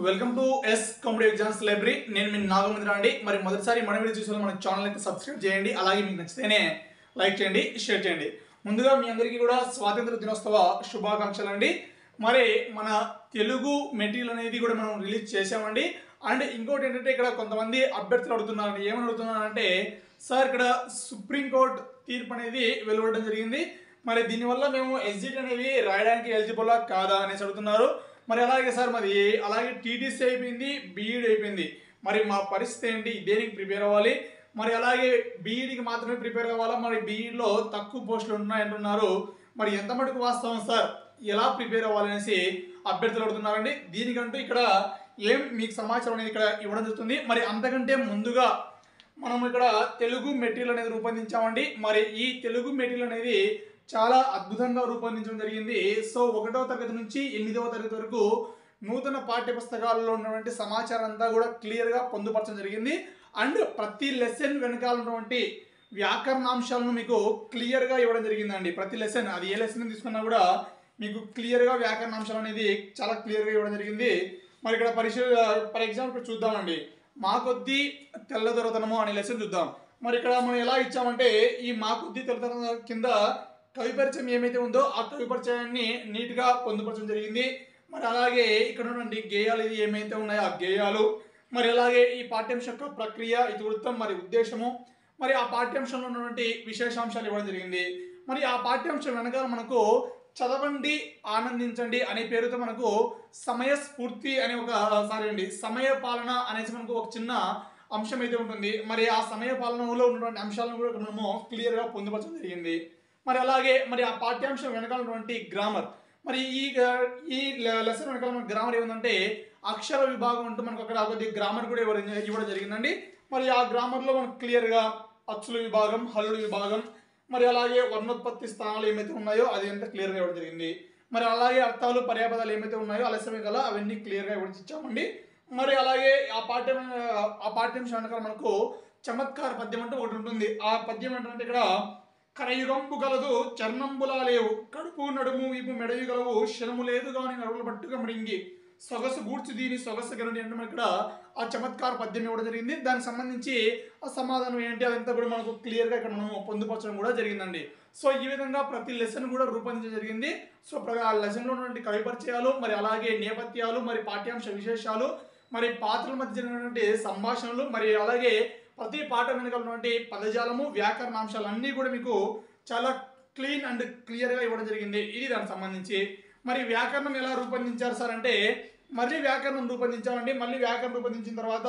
welcome to S comedy exams library నేను మీ నాగమేంద్ర అండి మరి మొదటిసారి మన వీడియో చూసిన మన ఛానల్ అయితే సబ్స్క్రైబ్ చేయండి అలాగే మీకు నచ్చితేనే లైక్ చేయండి షేర్ చేయండి ముందుగా మీ అందరికీ కూడా స్వాతంత్ర దినోత్సవ శుభాకాంక్షలు అండి మరి మన తెలుగు మెటీరియల్ అనేది కూడా మనం రిలీజ్ చేసామండి అండ్ ఇంకోటి ఏంటంటే ఇక్కడ కొంతమంది అభ్యర్థులు అడుగుతున్నారండి ఏమని అడుగుతున్నారంటే సార్ ఇక్కడ సుప్రీంకోర్టు తీర్పు అనేది వెలువడడం జరిగింది మరి దీనివల్ల మేము ఎస్జిటి అనేవి రాయడానికి ఎలిజిబుల్ కాదా అనేసి అడుగుతున్నారు మరి అలాగే సార్ మరి అలాగే టీటీసీ అయిపోయింది బీఈడి అయిపోయింది మరి మా పరిస్థితి ఏంటి దేనికి ప్రిపేర్ అవ్వాలి మరి అలాగే బీఈడికి మాత్రమే ప్రిపేర్ అవ్వాలా మరి బీఈడిలో తక్కువ పోస్టులు ఉన్నాయంటున్నారు మరి ఎంత మటుకు వాస్తవం సార్ ఎలా ప్రిపేర్ అవ్వాలనేసి అభ్యర్థులు అడుగుతున్నారండి దీనికంటూ ఇక్కడ ఏం మీకు సమాచారం అనేది ఇక్కడ ఇవ్వడం జరుగుతుంది మరి అంతకంటే ముందుగా మనం ఇక్కడ తెలుగు మెటీరియల్ అనేది రూపొందించామండి మరి ఈ తెలుగు మెటీరియల్ అనేది చాలా అద్భుతంగా రూపొందించడం జరిగింది సో ఒకటవ తరగతి నుంచి ఎనిమిదవ తరగతి వరకు నూతన పాఠ్య పుస్తకాలలో ఉన్నటువంటి సమాచారం అంతా కూడా క్లియర్గా పొందుపరచడం జరిగింది అండ్ ప్రతి లెసన్ వెనకాల ఉన్నటువంటి వ్యాకరణాంశాలను మీకు క్లియర్గా ఇవ్వడం జరిగిందండి ప్రతి లెసన్ అది ఏ లెసన్ తీసుకున్నా కూడా మీకు క్లియర్గా వ్యాకరణాంశాలు అనేది చాలా క్లియర్గా ఇవ్వడం జరిగింది మరి ఇక్కడ పరిశీలి ఫర్ ఎగ్జాంపుల్ చూద్దామండి మా కొద్దీ తెల్లదొరతనము అనే లెసన్ చూద్దాం మరి ఇక్కడ మనం ఎలా ఇచ్చామంటే ఈ మా కొద్దీ తెల్లదొరతనం కింద కవి పరిచయం ఏమైతే ఉందో ఆ కవి పరిచయాన్ని నీట్గా పొందుపరచడం జరిగింది మరి అలాగే ఇక్కడ ఉన్నటువంటి గేయాలు ఇది ఏమైతే ఉన్నాయో ఆ గేయాలు మరి అలాగే ఈ పాఠ్యాంశ యొక్క ప్రక్రియ ఇతివృత్తం మరి ఉద్దేశము మరి ఆ పాఠ్యాంశంలో ఉన్నటువంటి విశేషాంశాలు ఇవ్వడం జరిగింది మరి ఆ పాఠ్యాంశం వెనకాల మనకు చదవండి ఆనందించండి అనే పేరుతో మనకు సమయ స్ఫూర్తి అనే ఒక సారీ అండి సమయ పాలన అనేసి మనకు ఒక చిన్న అంశం అయితే ఉంటుంది మరి ఆ సమయ పాలనలో ఉన్నటువంటి అంశాలను కూడా ఇక్కడ మనము క్లియర్గా పొందుపరచడం జరిగింది మరి అలాగే మరి ఆ పాఠ్యాంశం వెనకాల ఉన్నటువంటి గ్రామర్ మరి ఈ ఈ లెసన్ వెనకాల మన గ్రామర్ ఏముందంటే అక్షర విభాగం అంటూ మనకు అక్కడ కొద్ది గ్రామర్ కూడా ఇవ్వడం ఇవ్వడం జరిగిందండి మరి ఆ గ్రామర్లో మనకు క్లియర్గా అచ్చుల విభాగం హల్లుల విభాగం మరి అలాగే వర్ణోత్పత్తి స్థానాలు ఏమైతే ఉన్నాయో అది అంతా క్లియర్గా ఇవ్వడం జరిగింది మరి అలాగే అర్థాలు పర్యాపదాలు ఏమైతే ఉన్నాయో ఆలస్యమే గల అవన్నీ క్లియర్గా ఇవ్వడం ఇచ్చామండి మరి అలాగే ఆ పాఠ్యం ఆ పాఠ్యాంశం వెనకాల మనకు చమత్కార పద్యం అంటూ ఒకటి ఉంటుంది ఆ పద్యం ఏంటంటే ఇక్కడ కరయుగంపు గలదు చర్మంబులా లేవు కడుపు నడుము వీపు మెడవి గలవు శరము లేదు కానీ నడువులు పట్టుగా మడింగి సొగసు గూడ్చి దీని సొగసు గరణి అంటే మనకి ఇక్కడ ఆ చమత్కార పద్యం ఇవ్వడం జరిగింది దానికి సంబంధించి ఆ సమాధానం ఏంటి అదంతా కూడా మనకు క్లియర్గా ఇక్కడ మనము పొందుపరచడం కూడా జరిగిందండి సో ఈ విధంగా ప్రతి లెసన్ కూడా రూపొందించడం జరిగింది సో ప్ర- ఆ లెసన్లో ఉన్నటువంటి కవి పరిచయాలు మరి అలాగే నేపథ్యాలు మరి పాఠ్యాంశ విశేషాలు మరి పాత్రల మధ్య జరిగినటువంటి సంభాషణలు మరి అలాగే ప్రతి పాట వెనుక ఉన్నటువంటి పదజాలము వ్యాకరణాంశాలు అన్నీ కూడా మీకు చాలా క్లీన్ అండ్ క్లియర్గా ఇవ్వడం జరిగింది ఇది దానికి సంబంధించి మరి వ్యాకరణం ఎలా రూపొందించారు సార్ అంటే మళ్ళీ వ్యాకరణం రూపొందించామండి మళ్ళీ వ్యాకరణం రూపొందించిన తర్వాత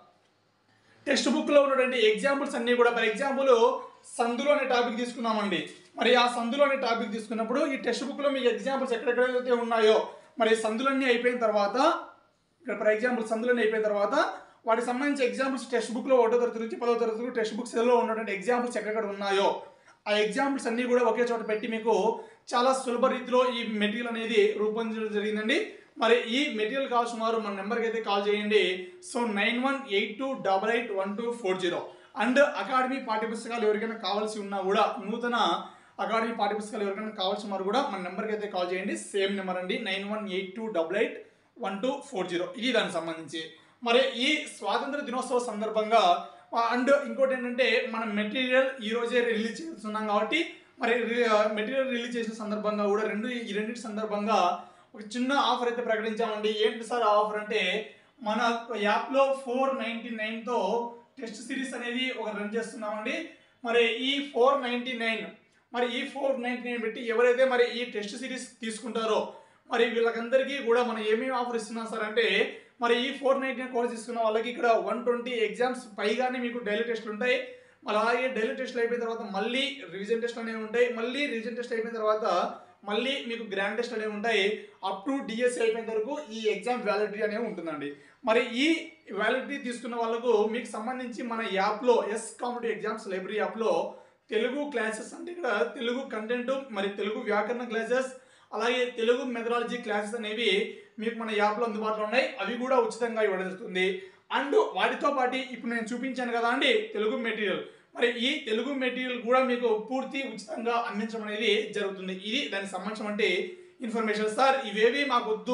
టెక్స్ట్ బుక్లో ఉన్నటువంటి ఎగ్జాంపుల్స్ అన్నీ కూడా ఫర్ ఎగ్జాంపుల్ సందులు అనే టాపిక్ తీసుకున్నామండి మరి ఆ సందులు అనే టాపిక్ తీసుకున్నప్పుడు ఈ టెక్స్ట్ బుక్లో మీకు ఎగ్జాంపుల్స్ ఎక్కడెక్కడైతే ఉన్నాయో మరి సందులన్నీ అయిపోయిన తర్వాత ఇక్కడ ఫర్ ఎగ్జాంపుల్ సందులన్నీ అయిపోయిన తర్వాత వాటికి సంబంధించి ఎగ్జాంపుల్స్ టెక్స్ట్ బుక్లో ఒకటో తరగతి నుంచి పదో తరగతి వరకు టెక్స్ట్ బుక్స్లో ఉన్నటువంటి ఎగ్జాంపుల్స్ ఎక్కడెక్కడ ఉన్నాయో ఆ ఎగ్జాంపుల్స్ అన్నీ కూడా ఒకే చోట పెట్టి మీకు చాలా సులభ రీతిలో ఈ మెటీరియల్ అనేది రూపొందించడం జరిగిందండి మరి ఈ మెటీరియల్ కావాల్సిన వారు మన నెంబర్కి అయితే కాల్ చేయండి so nine one eight two double eight one two four zero and academy పాఠ్యపుస్తకాలు ఎవరికైనా కావాల్సి ఉన్నా కూడా నూతన అకాడమీ పాఠ్యపుస్తకాలు ఎవరికైనా కావాల్సిన వారు కూడా మన నెంబర్కి అయితే కాల్ చేయండి సేమ్ నెంబర్ అండి nine one eight two double eight one two four zero ఇది దానికి సంబంధించి మరి ఈ స్వాతంత్ర దినోత్సవ సందర్భంగా అండ్ ఇంకోటి ఏంటంటే మనం మెటీరియల్ ఈ రోజే రిలీజ్ చేస్తున్నాం కాబట్టి మరి మెటీరియల్ రిలీజ్ చేసిన సందర్భంగా కూడా రెండు ఈ రెండింటి సందర్భంగా ఒక చిన్న ఆఫర్ అయితే ప్రకటించామండి ఏంటి సార్ ఆ ఆఫర్ అంటే మన యాప్లో ఫోర్ నైంటీ నైన్తో టెస్ట్ సిరీస్ అనేది ఒక రన్ చేస్తున్నామండి మరి ఈ ఫోర్ నైంటీ నైన్ మరి ఈ ఫోర్ నైంటీ నైన్ పెట్టి ఎవరైతే మరి ఈ టెస్ట్ సిరీస్ తీసుకుంటారో మరి వీళ్ళకందరికీ కూడా మనం ఏమేమి ఆఫర్ ఇస్తున్నాం సార్ అంటే మరి ఈ ఫోర్ నైంటీ నైన్ కోర్స్ తీసుకున్న వాళ్ళకి ఇక్కడ వన్ ట్వంటీ ఎగ్జామ్స్ పైగానే మీకు డైలీ టెస్ట్లు ఉంటాయి మరి అలాగే డైలీ టెస్ట్లు అయిపోయిన తర్వాత మళ్ళీ రివిజన్ టెస్ట్ అనేవి ఉంటాయి మళ్ళీ రివిజన్ టెస్ట్ అయిపోయిన తర్వాత మళ్ళీ మీకు గ్రాండ్ టెస్ట్ అనేవి ఉంటాయి అప్ టు డిఎస్సి అయిపోయిన వరకు ఈ ఎగ్జామ్ వ్యాలిడిటీ అనేవి ఉంటుందండి మరి ఈ వ్యాలిడిటీ తీసుకున్న వాళ్ళకు మీకు సంబంధించి మన యాప్లో ఎస్ కాంపిటేటివ్ ఎగ్జామ్స్ లైబ్రరీ యాప్లో తెలుగు క్లాసెస్ అంటే ఇక్కడ తెలుగు కంటెంట్ మరి తెలుగు వ్యాకరణ క్లాసెస్ అలాగే తెలుగు మెథడాలజీ క్లాసెస్ అనేవి మీకు మన యాప్లో అందుబాటులో ఉన్నాయి అవి కూడా ఉచితంగా ఇవ్వడం జరుగుతుంది అండ్ వాటితో పాటు ఇప్పుడు నేను చూపించాను కదా అండి తెలుగు మెటీరియల్ మరి ఈ తెలుగు మెటీరియల్ కూడా మీకు పూర్తి ఉచితంగా అందించడం అనేది జరుగుతుంది ఇది దానికి సంబంధించిన ఇన్ఫర్మేషన్ సార్ ఇవేవి మాకు వద్దు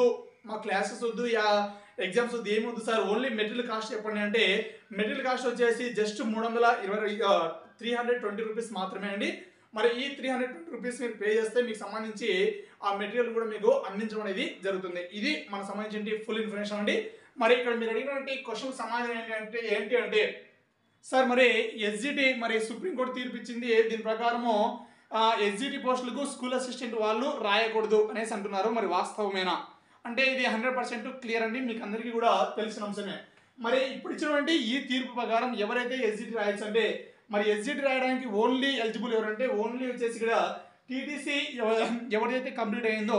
మా క్లాసెస్ వద్దు యా ఎగ్జామ్స్ వద్దు ఏమి వద్దు సార్ ఓన్లీ మెటీరియల్ కాస్ట్ చెప్పండి అంటే మెటీరియల్ కాస్ట్ వచ్చేసి జస్ట్ మూడు వందల ఇరవై త్రీ హండ్రెడ్ ట్వంటీ రూపీస్ మాత్రమే అండి మరి ఈ త్రీ హండ్రెడ్ ట్వంటీ రూపీస్ మీరు పే చేస్తే మీకు సంబంధించి ఆ మెటీరియల్ కూడా మీకు అందించడం అనేది జరుగుతుంది ఇది మనకు సంబంధించి ఫుల్ ఇన్ఫర్మేషన్ అండి మరి ఇక్కడ మీరు అడిగినటువంటి క్వశ్చన్ సమాధానం ఏంటంటే ఏంటి అంటే సార్ మరి ఎస్జిటి మరి సుప్రీంకోర్టు తీర్పు ఇచ్చింది దీని ప్రకారము ఎస్జిటి పోస్టులకు స్కూల్ అసిస్టెంట్ వాళ్ళు రాయకూడదు అనేసి అంటున్నారు మరి వాస్తవమేనా అంటే ఇది హండ్రెడ్ పర్సెంట్ క్లియర్ అండి మీకు అందరికీ కూడా తెలిసిన అంశమే మరి ఇప్పుడు ఇచ్చినటువంటి ఈ తీర్పు ప్రకారం ఎవరైతే ఎస్జిటి రాయొచ్చు అంటే మరి ఎస్జిటి రాయడానికి ఓన్లీ ఎలిజిబుల్ ఎవరంటే ఓన్లీ వచ్చేసి ఇక్కడ టీటీసీ ఎవరైతే కంప్లీట్ అయిందో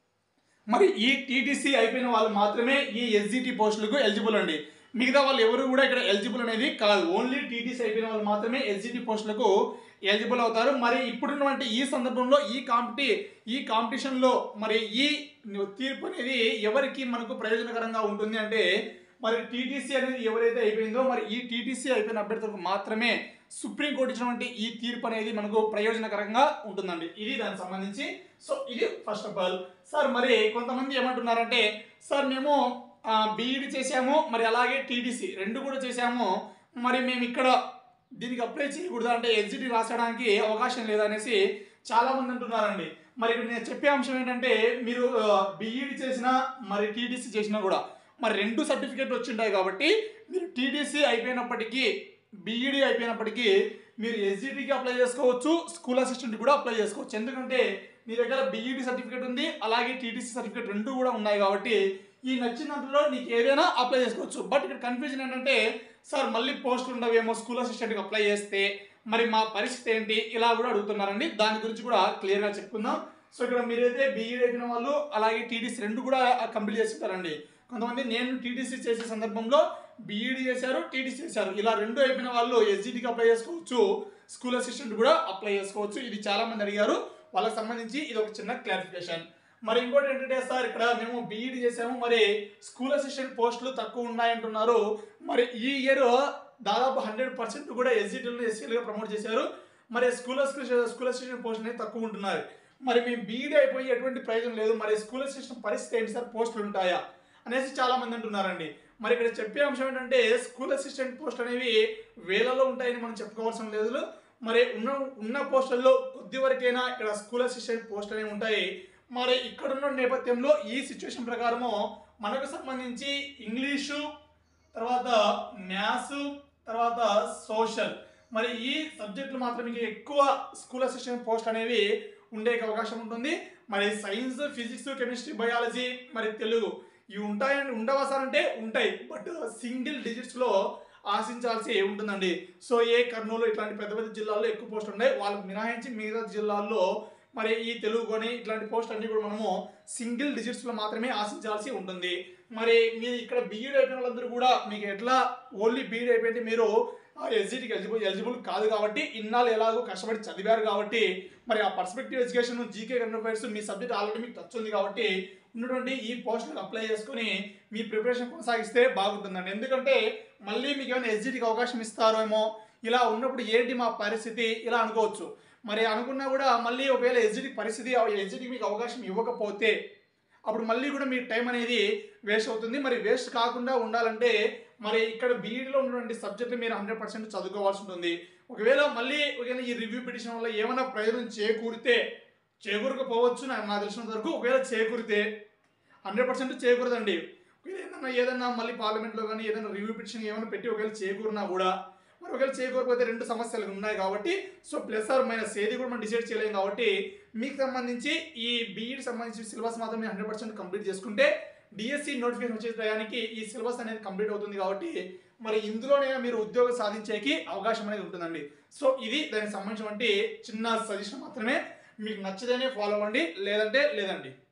మరి ఈ టీటీసీ అయిపోయిన వాళ్ళు మాత్రమే ఈ ఎస్జిటి పోస్టులకు ఎలిజిబుల్ అండి మిగతా వాళ్ళు ఎవరు కూడా ఇక్కడ ఎలిజిబుల్ అనేది కాదు ఓన్లీ టీటీసీ అయిపోయిన వాళ్ళు మాత్రమే ఎస్జిటి పోస్టులకు ఎలిజిబుల్ అవుతారు మరి ఇప్పుడున్నటువంటి ఈ సందర్భంలో ఈ కాంపిటీ ఈ కాంపిటీషన్లో మరి ఈ తీర్పు అనేది ఎవరికి మనకు ప్రయోజనకరంగా ఉంటుంది అంటే మరి టీటీసీ అనేది ఎవరైతే అయిపోయిందో మరి ఈ టీటీసీ అయిపోయిన అభ్యర్థులకు మాత్రమే సుప్రీంకోర్టు ఇచ్చినటువంటి ఈ తీర్పు అనేది మనకు ప్రయోజనకరంగా ఉంటుందండి ఇది దానికి సంబంధించి సో ఇది ఫస్ట్ ఆఫ్ ఆల్ సార్ మరి కొంతమంది ఏమంటున్నారంటే సార్ మేము బీఈడి చేసాము మరి అలాగే టీడీసీ రెండు కూడా చేసాము మరి మేము ఇక్కడ దీనికి అప్లై చేయకూడదు అంటే ఎగ్జిట్ రాసడానికి అవకాశం లేదనేసి చాలా మంది అంటున్నారండి మరి ఇక్కడ నేను చెప్పే అంశం ఏంటంటే మీరు బీఈడి చేసినా మరి టీడీసీ చేసినా కూడా మరి రెండు సర్టిఫికేట్ వచ్చింటాయి కాబట్టి మీరు టీడీసీ అయిపోయినప్పటికీ బీఈడి అయిపోయినప్పటికీ మీరు ఎస్జిటికి అప్లై చేసుకోవచ్చు స్కూల్ అసిస్టెంట్ కూడా అప్లై చేసుకోవచ్చు ఎందుకంటే మీ దగ్గర బీఈడి సర్టిఫికేట్ ఉంది అలాగే టీటీసీ సర్టిఫికేట్ రెండు కూడా ఉన్నాయి కాబట్టి ఈ నచ్చిన దాంట్లో నీకు ఏదైనా అప్లై చేసుకోవచ్చు బట్ ఇక్కడ కన్ఫ్యూజన్ ఏంటంటే సార్ మళ్ళీ పోస్టులు ఉండవేమో స్కూల్ అసిస్టెంట్కి అప్లై చేస్తే మరి మా పరిస్థితి ఏంటి ఇలా కూడా అడుగుతున్నారండి దాని గురించి కూడా క్లియర్గా చెప్పుకుందాం సో ఇక్కడ మీరైతే బీఈడి అయిన వాళ్ళు అలాగే టీటీసీ రెండు కూడా కంప్లీట్ చేస్తుంటారండి కొంతమంది నేను టీటీసీ చేసే సందర్భంలో బీఈడి చేశారు టీటీసీ చేశారు ఇలా రెండు అయిపోయిన వాళ్ళు ఎస్జిటికి అప్లై చేసుకోవచ్చు స్కూల్ అసిస్టెంట్ కూడా అప్లై చేసుకోవచ్చు ఇది చాలా మంది అడిగారు వాళ్ళకి సంబంధించి ఇది ఒక చిన్న క్లారిఫికేషన్ మరి ఇంకోటి ఏంటంటే సార్ ఇక్కడ మేము బీఈడి చేసాము మరి స్కూల్ అసిస్టెంట్ పోస్టులు తక్కువ ఉన్నాయంటున్నారు మరి ఈ ఇయర్ దాదాపు హండ్రెడ్ పర్సెంట్ కూడా ఎస్జిటీలను ఎస్సీలుగా ప్రమోట్ చేశారు మరి స్కూల్ స్కూల్ అసిస్టెంట్ పోస్ట్ అనేది తక్కువ ఉంటున్నారు మరి మేము బీఈడి అయిపోయి ఎటువంటి ప్రయోజనం లేదు మరి స్కూల్ అసిస్టెంట్ పరిస్థితి ఏంటి సార్ పోస్టులు ఉంటాయా అనేసి చాలా మంది అంటున్నారండి మరి ఇక్కడ చెప్పే అంశం ఏంటంటే స్కూల్ అసిస్టెంట్ పోస్ట్ అనేవి వేలలో ఉంటాయని మనం చెప్పుకోవాల్సిన లేదు మరి ఉన్న ఉన్న పోస్టుల్లో కొద్ది వరకైనా ఇక్కడ స్కూల్ అసిస్టెంట్ పోస్ట్ అనేవి ఉంటాయి మరి ఇక్కడున్న నేపథ్యంలో ఈ సిచ్యువేషన్ ప్రకారము మనకు సంబంధించి ఇంగ్లీషు తర్వాత మ్యాథ్స్ తర్వాత సోషల్ మరి ఈ సబ్జెక్టులు మాత్రం మీకు ఎక్కువ స్కూల్ అసిస్టెంట్ పోస్ట్ అనేవి ఉండే అవకాశం ఉంటుంది మరి సైన్స్ ఫిజిక్స్ కెమిస్ట్రీ బయాలజీ మరి తెలుగు ఇవి ఉంటాయని ఉండవా సార్ అంటే ఉంటాయి బట్ సింగిల్ డిజిట్స్లో ఆశించాల్సి ఉంటుందండి సో ఏ కర్నూలు ఇట్లాంటి పెద్ద పెద్ద జిల్లాల్లో ఎక్కువ పోస్టులు ఉన్నాయి వాళ్ళకి మినహాయించి మిగతా జిల్లాల్లో మరి ఈ తెలుగు కొని ఇట్లాంటి పోస్ట్ అన్ని కూడా మనము సింగిల్ డిజిట్స్లో మాత్రమే ఆశించాల్సి ఉంటుంది మరి మీరు ఇక్కడ బీఈడ్ అయిపోయిన వాళ్ళందరూ కూడా మీకు ఎట్లా ఓన్లీ బీఈడ్ అయిపోయింది మీరు ఎస్జిటికి ఎలిజిబుల్ ఎలిజిబుల్ కాదు కాబట్టి ఇన్నాళ్ళు ఎలాగో కష్టపడి చదివారు కాబట్టి మరి ఆ perspective education GK current affairs మీ సబ్జెక్ట్ ఆల్రెడీ మీకు టచ్ ఉంది కాబట్టి ఉన్నటువంటి ఈ పోస్టులకు అప్లై చేసుకొని మీ ప్రిపరేషన్ కొనసాగిస్తే బాగుంటుందండి ఎందుకంటే మళ్ళీ మీకు ఏమైనా ఎస్జిటికి అవకాశం ఇస్తారేమో ఇలా ఉన్నప్పుడు ఏంటి మా పరిస్థితి ఇలా అనుకోవచ్చు మరి అనుకున్నా కూడా మళ్ళీ ఒకవేళ ఎస్జిటి పరిస్థితి ఎస్జిటికి మీకు అవకాశం ఇవ్వకపోతే అప్పుడు మళ్ళీ కూడా మీ టైం అనేది వేస్ట్ అవుతుంది మరి వేస్ట్ కాకుండా ఉండాలంటే మరి ఇక్కడ బీఈడీలో ఉన్నటువంటి సబ్జెక్టులు మీరు హండ్రెడ్ పర్సెంట్ చదువుకోవాల్సి ఉంటుంది ఒకవేళ మళ్ళీ ఒకవేళ ఈ రివ్యూ పిటిషన్ వల్ల ఏమైనా ప్రయోజనం చేకూరితే చేకూరకపోవచ్చు నాకు నాకు తెలిసినంత వరకు ఒకవేళ చేకూరితే హండ్రెడ్ పర్సెంట్ చేకూరదండి ఒకవేళ ఏదన్నా ఏదన్నా మళ్ళీ పార్లమెంట్లో కానీ ఏదైనా రివ్యూ పిటిషన్ ఏమైనా పెట్టి ఒకవేళ చేకూరినా కూడా మరి ఒకవేళ చేయకపోతే రెండు సమస్యలు ఉన్నాయి కాబట్టి సో ప్లస్ ఆర్ మైనస్ ఏది కూడా మనం డిసైడ్ చేయలేం కాబట్టి మీకు సంబంధించి ఈ బీఈడి సంబంధించి సిలబస్ మాత్రం మీరు హండ్రెడ్ పర్సెంట్ కంప్లీట్ చేసుకుంటే డిఎస్సి నోటిఫికేషన్ వచ్చే టయానికి ఈ సిలబస్ అనేది కంప్లీట్ అవుతుంది కాబట్టి మరి ఇందులోనే మీరు ఉద్యోగం సాధించేకి అవకాశం అనేది ఉంటుందండి సో ఇది దానికి సంబంధించినటువంటి చిన్న సజెషన్ మాత్రమే మీకు నచ్చితేనే ఫాలో అవ్వండి లేదంటే లేదండి